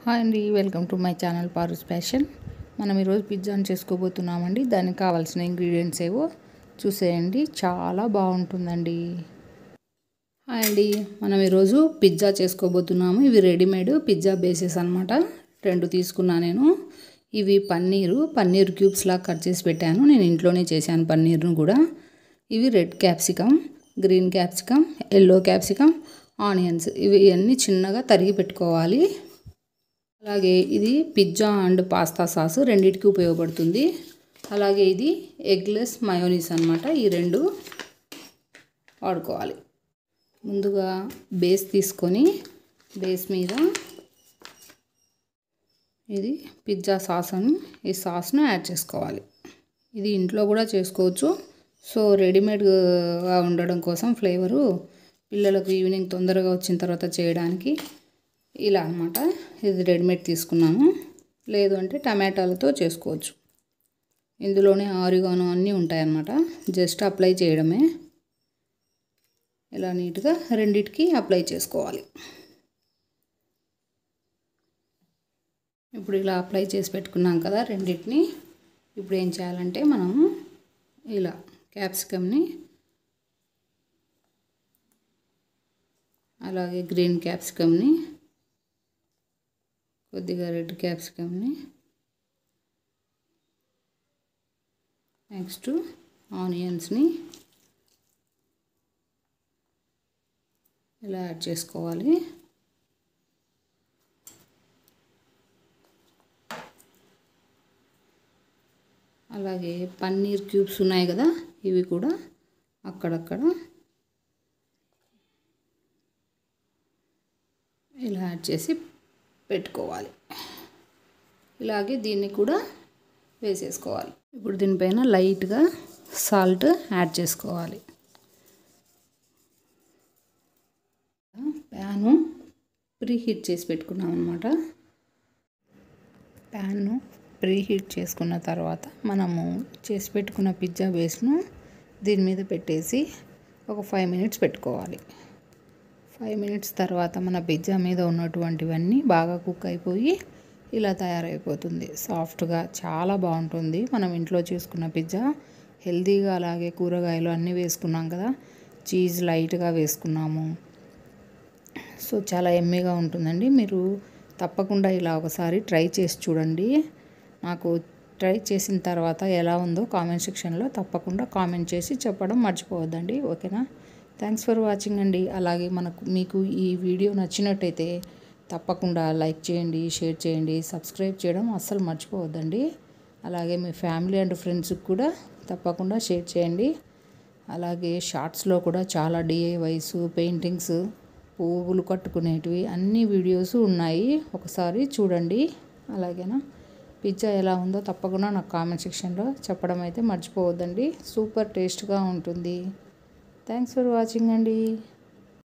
hi అండి welcome to my channel Paru's fashion మనం ఈరోజు పిజ్జాని చేసుకోబోతున్నామండి దానికి కావాల్సిన ఇంగ్రీడియంట్స్ ఏవో చూసేయండి చాలా బాగుంటుందండి హాయ్ అండి మనం ఈరోజు పిజ్జా చేసుకోబోతున్నాము ఇవి రెడీమేడ్ పిజ్జా బేసెస్ అనమాట రెండు తీసుకున్నా నేను ఇవి పన్నీరు పన్నీర్ క్యూబ్స్ లాగా కట్ చేసి పెట్టాను నేను ఇంట్లోనే చేశాను పన్నీర్ను కూడా ఇవి red capsicum green capsicum yellow capsicum onions ఇవి అన్నీ చిన్నగా తరిగి పెట్టుకోవాలి అలాగే ఇది పిజ్జా అండ్ పాస్తా సాస్ రెండింటికి ఉపయోగపడుతుంది అలాగే ఇది ఎగ్లెస్ మయోనీస్ అనమాట ఈ రెండు వాడుకోవాలి ముందుగా బేస్ తీసుకొని బేస్ మీద ఇది పిజ్జా సాస్ అని ఈ సాస్ను యాడ్ చేసుకోవాలి ఇది ఇంట్లో కూడా చేసుకోవచ్చు సో రెడీమేడ్గా ఉండడం కోసం ఫ్లేవరు పిల్లలకు ఈవినింగ్ తొందరగా వచ్చిన తర్వాత చేయడానికి ఇలా అనమాట ఇది రెడీమేడ్ తీసుకున్నాను లేదు అంటే టమాటాలతో చేసుకోవచ్చు ఇందులోనే ఆరిగాను అన్నీ ఉంటాయన్నమాట జస్ట్ అప్లై చేయడమే ఇలా నీట్గా రెండిటికి అప్లై చేసుకోవాలి ఇప్పుడు ఇలా అప్లై చేసి పెట్టుకున్నాం కదా రెండింటిని ఇప్పుడు ఏం చేయాలంటే మనము ఇలా క్యాప్సికమ్ని అలాగే గ్రీన్ క్యాప్సికమ్ని కొద్దిగా రెడ్ క్యాప్సికమ్ని నెక్స్ట్ ఆనియన్స్ని ఇలా యాడ్ చేసుకోవాలి అలాగే పన్నీర్ క్యూబ్స్ ఉన్నాయి కదా ఇవి కూడా అక్కడక్కడ ఇలా యాడ్ చేసి పెట్టుకోవాలి ఇలాగే దీన్ని కూడా వేసేసుకోవాలి ఇప్పుడు దీనిపైన లైట్గా సాల్ట్ యాడ్ చేసుకోవాలి ప్యాను ప్రీ హీట్ చేసి పెట్టుకున్నాం అనమాట ప్యాన్ను ప్రీ హీట్ చేసుకున్న తర్వాత మనము చేసి పెట్టుకున్న పిజ్జా బేస్ను దీని మీద పెట్టేసి ఒక ఫైవ్ మినిట్స్ పెట్టుకోవాలి ఫైవ్ మినిట్స్ తర్వాత మన పిజ్జా మీద ఉన్నటువంటివన్నీ బాగా కుక్ అయిపోయి ఇలా తయారైపోతుంది సాఫ్ట్గా చాలా బాగుంటుంది మనం ఇంట్లో చేసుకున్న పిజ్జా హెల్తీగా అలాగే కూరగాయలు అన్నీ వేసుకున్నాం కదా చీజ్ లైట్గా వేసుకున్నాము సో చాలా ఎమ్మీగా ఉంటుందండి మీరు తప్పకుండా ఇలా ఒకసారి ట్రై చేసి చూడండి నాకు ట్రై చేసిన తర్వాత ఎలా ఉందో కామెంట్ సెక్షన్లో తప్పకుండా కామెంట్ చేసి చెప్పడం మర్చిపోవద్దండి ఓకేనా థ్యాంక్స్ ఫర్ వాచింగ్ అండి అలాగే మనకు మీకు ఈ వీడియో నచ్చినట్టయితే తప్పకుండా లైక్ చేయండి షేర్ చేయండి సబ్స్క్రైబ్ చేయడం అస్సలు మర్చిపోవద్దండి అలాగే మీ ఫ్యామిలీ అండ్ ఫ్రెండ్స్కి కూడా తప్పకుండా షేర్ చేయండి అలాగే షార్ట్స్లో కూడా చాలా డిఐవైస్ పెయింటింగ్స్ పువ్వులు కట్టుకునేటివి అన్ని వీడియోస్ ఉన్నాయి ఒకసారి చూడండి అలాగేనా పిజ్జా ఎలా ఉందో తప్పకుండా నాకు కామెంట్ సెక్షన్లో చెప్పడం అయితే మర్చిపోవద్దండి సూపర్ టేస్ట్గా ఉంటుంది థ్యాంక్స్ ఫర్ వాచింగ్ అండి